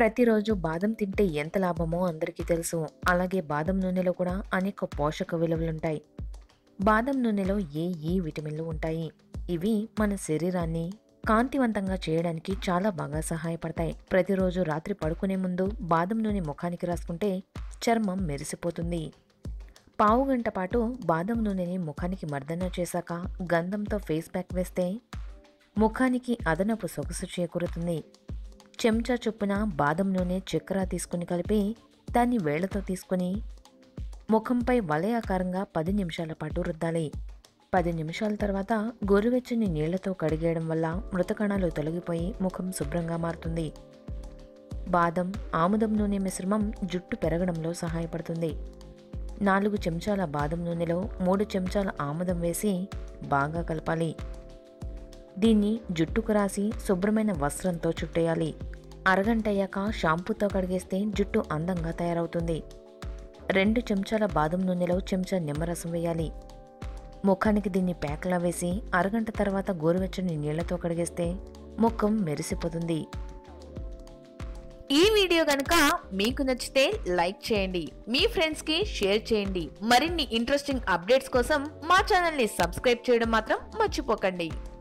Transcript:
ప్రతిరోజు బాదం తింటే ఎంత లాభమో అందరికీ తెలుసు అలాగే బాదం నూనెలో కూడా అనేక పోషక విలువలుంటాయి బాదం నూనెలో ఏ ఈ విటమిన్లు ఉంటాయి ఇవి మన శరీరాన్ని కాంతివంతంగా చేయడానికి చాలా బాగా సహాయపడతాయి ప్రతిరోజు రాత్రి పడుకునే ముందు బాదం నూనె ముఖానికి రాసుకుంటే చర్మం మెరిసిపోతుంది పావు గంట పాటు బాదం నూనెని ముఖానికి మర్దన చేశాక గంధంతో ఫేస్ ప్యాక్ వేస్తే ముఖానికి అదనపు సొగసు చేకూరుతుంది చెంచా చొప్పున బాదం నూనె చక్కెర తీసుకుని కలిపి దాన్ని వేళ్లతో తీసుకుని ముఖంపై వలయాకారంగా పది నిమిషాల పాటు రుద్దాలి పది నిమిషాల తర్వాత గోరువెచ్చని నీళ్లతో కడిగేయడం వల్ల మృతకణాలు తొలగిపోయి ముఖం శుభ్రంగా మారుతుంది బాదం ఆముదం నూనె మిశ్రమం జుట్టు పెరగడంలో సహాయపడుతుంది నాలుగు చెంచాల బాదం నూనెలో మూడు చెంచాల ఆముదం వేసి బాగా కలపాలి దీన్ని జుట్టుకు రాసి శుభ్రమైన వస్త్రంతో చుట్టేయాలి అరగంట అయ్యాక షాంపూతో కడిగేస్తే జుట్టు అందంగా తయారవుతుంది రెండు చెంచాల బాదం నూనెలో చెంచా నిమ్మరసం వేయాలి ముఖానికి దీన్ని ప్యాక్లా వేసి అరగంట తర్వాత గోరువెచ్చని నీళ్లతో కడిగేస్తే ముఖం మెరిసిపోతుంది ఈ వీడియో కనుక మీకు నచ్చితే లైక్ చేయండి మీ ఫ్రెండ్స్ కి షేర్ చేయండి మరిన్ని ఇంట్రెస్టింగ్ అప్డేట్స్ కోసం మా ఛానల్ ని సబ్స్క్రైబ్ చేయడం మాత్రం మర్చిపోకండి